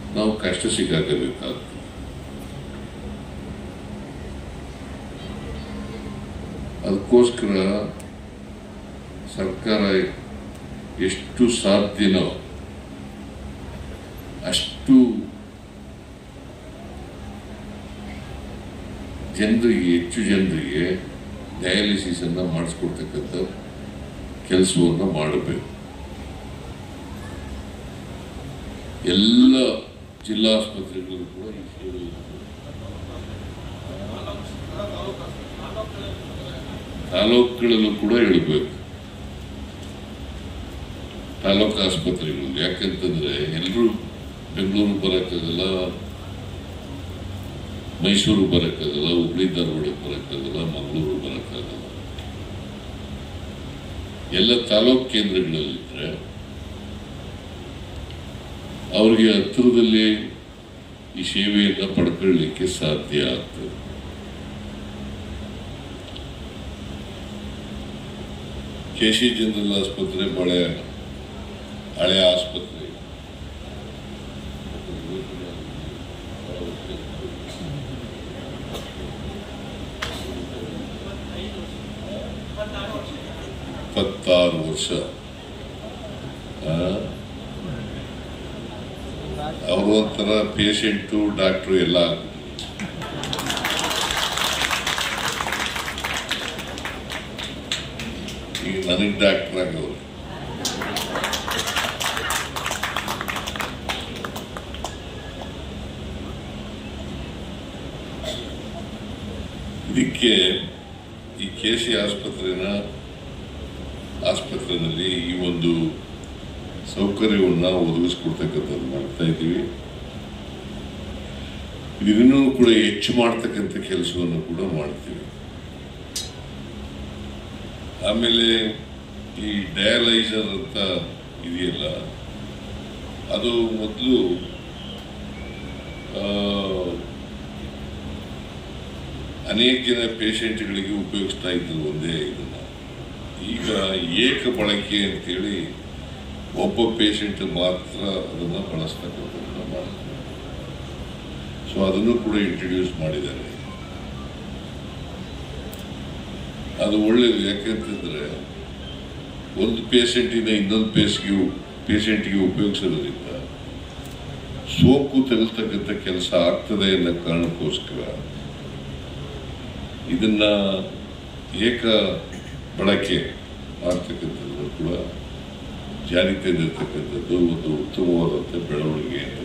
ನಾವು ಕಷ್ಟ ಸಿಕ್ಕಾಕಬೇಕಾಗ್ತದೆ ಅದಕ್ಕೋಸ್ಕರ ಸರ್ಕಾರ ಎಷ್ಟು ಸಾಧ್ಯನೋ ಅಷ್ಟು ಜನರಿಗೆ ಹೆಚ್ಚು ಜನರಿಗೆ ಡಯಾಲಿಸಿಸ್ ಅನ್ನ ಮಾಡಿಸ್ಕೊಡ್ತಕ್ಕಂಥ ಕೆಲಸವನ್ನು ಮಾಡಬೇಕು ಎಲ್ಲ ಜಿಲ್ಲಾಸ್ಪತ್ರೆಗಳು ಕೂಡ ಈ ಸೇವೆ ಇದೆ. ತಾಲೂಕುಗಳಲ್ಲೂ ಕೂಡ ಇಡಬೇಕು ತಾಲೂಕು ಆಸ್ಪತ್ರೆಗಳು ಯಾಕಂತಂದ್ರೆ ಎಲ್ಲರೂ ಬೆಂಗಳೂರು ಬರೋಕ್ಕಾಗಲ್ಲ ಮೈಸೂರು ಬರೋಕ್ಕಾಗಲ್ಲ ಹುಬ್ಳಿ ಧಾರವಾಡಕ್ಕೆ ಬರೋಕ್ಕಾಗಲ್ಲ ಮಂಗಳೂರು ಬರೋಕ್ಕಾಗಲ್ಲ ಎಲ್ಲ ತಾಲೂಕು ಕೇಂದ್ರಗಳಲ್ಲಿದ್ದರೆ ಅವ್ರಿಗೆ ಹತ್ತಿರದಲ್ಲಿ ಈ ಸೇವೆಯನ್ನು ಪಡ್ಕೊಳ್ಳಿಕ್ಕೆ ಸಾಧ್ಯ ಆಗ್ತದೆ ಕೆ ಸಿ ಜನರಲ್ ಆಸ್ಪತ್ರೆ ಬಹಳ ಹಳೆಯ ಆಸ್ಪತ್ರೆ ಇಪ್ಪತ್ತಾರು ವರ್ಷ ಅವರು ಒಂಥರ ಪೇಷಂಟು ಡಾಕ್ಟ್ರು ಎಲ್ಲ ಈಗ ನನಗೆ ಡಾಕ್ಟರ್ ಆಗವ್ರು ಇದಕ್ಕೆ ಈ ಕೆ ಸಿ ಆಸ್ಪತ್ರೆನ ಆಸ್ಪತ್ರೆಯಲ್ಲಿ ಈ ಒಂದು ಸೌಕರ್ಯವನ್ನು ಒದಗಿಸ್ಕೊಡ್ತಕ್ಕಂಥದ್ದು ಮಾಡ್ತಾ ಇದ್ದೀವಿ ಇದನ್ನೂ ಕೂಡ ಹೆಚ್ಚು ಮಾಡ್ತಕ್ಕಂಥ ಕೆಲಸವನ್ನು ಕೂಡ ಮಾಡ್ತೀವಿ ಆಮೇಲೆ ಈ ಡಯಾಲೈಸರ್ ಅಂತ ಇದೆಯಲ್ಲ ಅದು ಮೊದಲು ಅನೇಕ ಜನ ಪೇಷಂಟ್ಗಳಿಗೆ ಉಪಯೋಗಿಸ್ತಾ ಇದ್ರು ಒಂದೇ ಇದನ್ನ ಈಗ ಏಕ ಬಳಕೆ ಅಂತೇಳಿ ಒಬ್ಬ ಪೇಷಂಟ್ ಮಾತ್ರ ಅದನ್ನು ಬಳಸ್ತಕ್ಕಂಥದ್ದನ್ನ ಮಾಡ್ತಾರೆ ಸೊ ಅದನ್ನು ಕೂಡ ಇಂಟ್ರಡ್ಯೂಸ್ ಮಾಡಿದ್ದಾರೆ ಅದು ಒಳ್ಳೇದು ಯಾಕೆಂತಂದ್ರೆ ಒಂದು ಪೇಷಂಟಿನ ಇನ್ನೊಂದು ಪೇಸ್ಗೆ ಪೇಷಂಟ್ಗೆ ಉಪಯೋಗಿಸೋದ್ರಿಂದ ಸೋಂಕು ತಗಲ್ತಕ್ಕಂಥ ಕೆಲಸ ಆಗ್ತದೆ ಅನ್ನೋ ಕಾರಣಕ್ಕೋಸ್ಕರ ಇದನ್ನ ಏಕ ಬಳಕೆ ಮಾಡ್ತಕ್ಕಂಥದ್ದು ಕೂಡ ಜಾರಿಗೆ ತಂದಿರತಕ್ಕಂಥದ್ದು ಒಂದು ಉತ್ತಮವಾದಂಥ ಬೆಳವಣಿಗೆ ಅಂತ